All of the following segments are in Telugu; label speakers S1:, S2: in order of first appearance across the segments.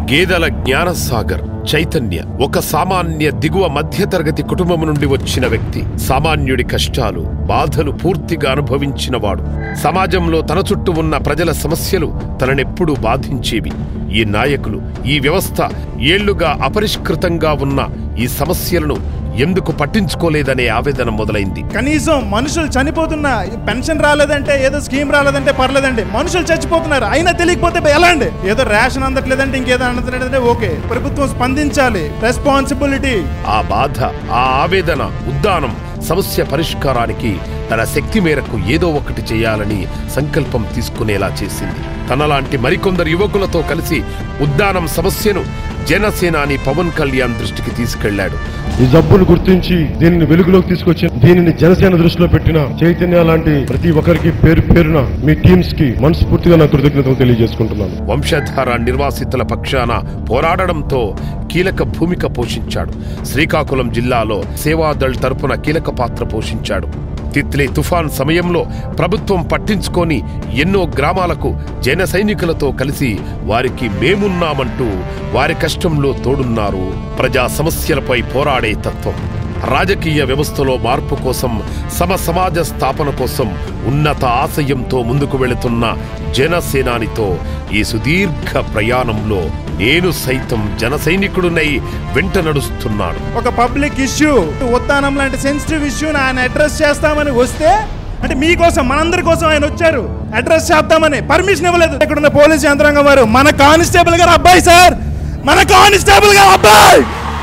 S1: గేదెల జ్ఞానసాగర్ చైతన్య ఒక సామాన్య దిగువ మధ్యతరగతి కుటుంబం నుండి వచ్చిన వ్యక్తి సామాన్యుడి కష్టాలు బాధలు పూర్తిగా అనుభవించినవాడు సమాజంలో తన చుట్టూ ఉన్న ప్రజల సమస్యలు తననెప్పుడూ బాధించేవి ఈ నాయకులు ఈ వ్యవస్థ ఏళ్లుగా అపరిష్కృతంగా ఉన్న ఈ సమస్యలను ఎందుకు పట్టించుకోలేదనే ఆవేదన మొదలైంది
S2: కనీసం మనుషులు చనిపోతున్నా పెన్షన్ రాలేదంటే ఏదో స్కీమ్ రాలేదంటే పర్లేదండి మనుషులు చచ్చిపోతున్నారు అయినా తెలియకపోతే ఎలా అండి ఏదో రేషన్ అందట్లేదంటే ఇంకేదో అందట్లేదంటే ఓకే ప్రభుత్వం స్పందించాలి రెస్పాన్సిబిలిటీ
S1: ఆ బాధ ఆ ఆవేదన ఉద్దానం సమస్య పరిష్కారానికి తన శక్తి మేరకు ఏదో ఒకటి చేయాలని సంకల్పం తీసుకునేలా చేసింది తనలాంటి మరికొందరు యువకులతో కలిసి ఉద్దానం సమస్యను జనసేనాని పవన్ కళ్యాణ్ దృష్టికి తీసుకెళ్లాడు
S3: ఈ జబ్బును గుర్తించి దీనిని వెలుగులోకి తీసుకొచ్చి దీనిని జనసేన దృష్టిలో పెట్టిన చైతన్య లాంటి ప్రతి ఒక్కరికి పేరు పేరున మీ టీమ్స్ కి మనస్ఫూర్తిగా నా కృతజ్ఞతలు తెలియజేసుకుంటున్నాను
S1: వంశధార నిర్వాసితుల పక్షాన పోరాడడంతో కీలక భూమిక పోషించాడు శ్రీకాకుళం జిల్లాలో సేవాదళ్ తరపున కీలక పాత్ర పోషించాడు తిత్లీ తుఫాన్ సమయంలో ప్రభుత్వం పట్టించుకొని ఎన్నో గ్రామాలకు జన సైనికులతో కలిసి వారికి మేమున్నామంటూ వారి కష్టంలో తోడున్నారు ప్రజా సమస్యలపై పోరాడే తత్వం రాజకీయ వ్యవస్థలో మార్పు కోసం సమ సమాజ స్థాపన కోసం ఉన్నత ఆశయంతో ముందుకు వెళుతున్న జనసేనానితో ఈ సుదీర్ఘ ప్రయాణంలో నేను సైతం జన సైనికుడునై వెంట నడుస్తున్నాను
S2: ఒక పబ్లిక్ ఇష్యూ ఉత్తానం లాంటి సెన్సిటివ్ ఇష్యూని ఆయన అడ్రస్ చేస్తామని వస్తే అంటే మీకోసం మనందరి కోసం ఆయన వచ్చారు అడ్రస్ చేద్దామని పర్మిషన్ ఇవ్వలేదు ఇక్కడ ఉన్న పోలీస్ యంత్రాంగం వారు మన కానిస్టేబుల్ గారు అబ్బాయి సార్ మన కానిస్టేబుల్ గారు అబ్బాయి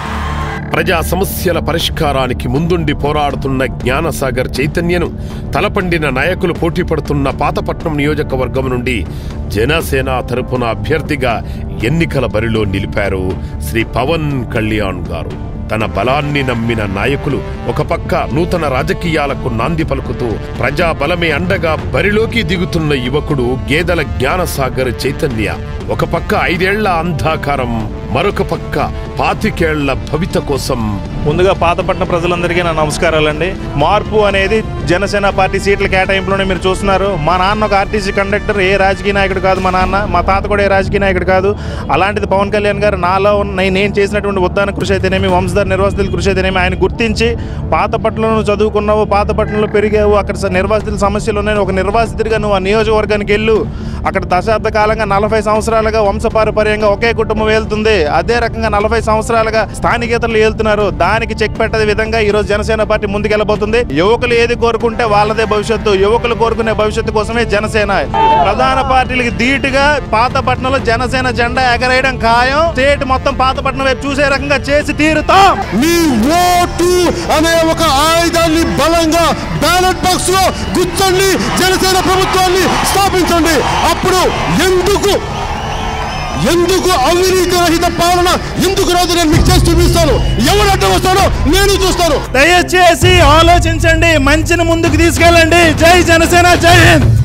S1: ప్రజా సమస్యల పరిష్కారానికి ముందుండి పోరాడుతున్న జ్ఞానసాగర్ చైతన్యను తలపండిన నాయకులు పోటీ పడుతున్న పాతపట్నం నియోజకవర్గం నుండి జనసేన తరపున అభ్యర్థిగా ఎన్నికల బరిలో నిలిపారు శ్రీ పవన్ కళ్యాణ్ గారు తన బలాన్ని నమ్మిన నాయకులు ఒక పక్క నూతన రాజకీయాలకు నాంది పలుకుతూ ప్రజా బలమే అండగా బరిలోకి దిగుతున్న యువకుడు గేదెల జ్ఞానసాగర్ చైతన్య ఒక పక్క ఐదేళ్ల అంధాకారం మరొక పక్క పాతికేళ్ల భవిత కోసం
S4: ముందుగా పాతపట్నం ప్రజలందరికీ నా నమస్కారాలండి మార్పు అనేది జనసేన పార్టీ సీట్ల కేటాయింపులోనే మీరు చూస్తున్నారు మా నాన్న ఒక ఆర్టీసీ కండక్టర్ ఏ రాజకీయ నాయకుడు కాదు మా నాన్న మా తాత కూడా ఏ రాజకీయ నాయకుడు కాదు అలాంటిది పవన్ కళ్యాణ్ గారు నాలో ఉన్న నేను- నేను చేసినటువంటి ఉద్దాన కృషి అయితేనేమి వంశధార నిర్వాసితుల కృషి అయితేనేమి ఆయన గుర్తించి పాతపట్నంలో చదువుకున్నావు పాతపట్నంలో పెరిగావు అక్కడ స- నిర్వాసితుల సమస్యలు ఉన్నాయి ఒక నిర్వాసితుడిగా నువ్వు ఆ నియోజకవర్గానికి వెళ్ళు అక్కడ దశాబ్ద కాలంగా నలభై సంవత్సరాలుగా వంశపారపర్యంగా ఒకే కుటుంబం వెళ్తుంది అదే రకంగా నలభై సంవత్సరాలుగా స్థానికేతరులు వెళ్తున్నారు దానికి చెక్ పెట్టే విధంగా ఈ రోజు జనసేన పార్టీ ముందుకెళ్ళబోతుంది యువకులు ఏది కోరుకుంటే వాళ్ళదే భవిష్యత్తు యువకులు కోరుకునే భవిష్యత్తు కోసమే జనసేన ప్రధాన పార్టీలకు ధీటుగా పాతపట్నంలో జనసేన జెండా ఎగరేయడం ఖాయం స్టేట్ మొత్తం పాతపట్నం వైపు చూసే రకంగా చేసి తీరుతాం
S3: మీ ఓటు అనే ఒక ఆయుధాన్ని బలంగా బ్యాలెట్ బాక్స్ లో గుచ్చండి జనసేన ప్రభుత్వాన్ని స్థాపించండి అప్పుడు ఎందుకు ఎందుకు అవినీతి రహిత పాలన ఎందుకు రాదు నేను మీకు చేసి చూపిస్తాను ఎవరు అడ్డం వస్తాడో నేను చూస్తాను
S2: దయచేసి ఆలోచించండి మంచిని ముందుకు తీసుకెళ్ళండి జై జనసేన జై హింద్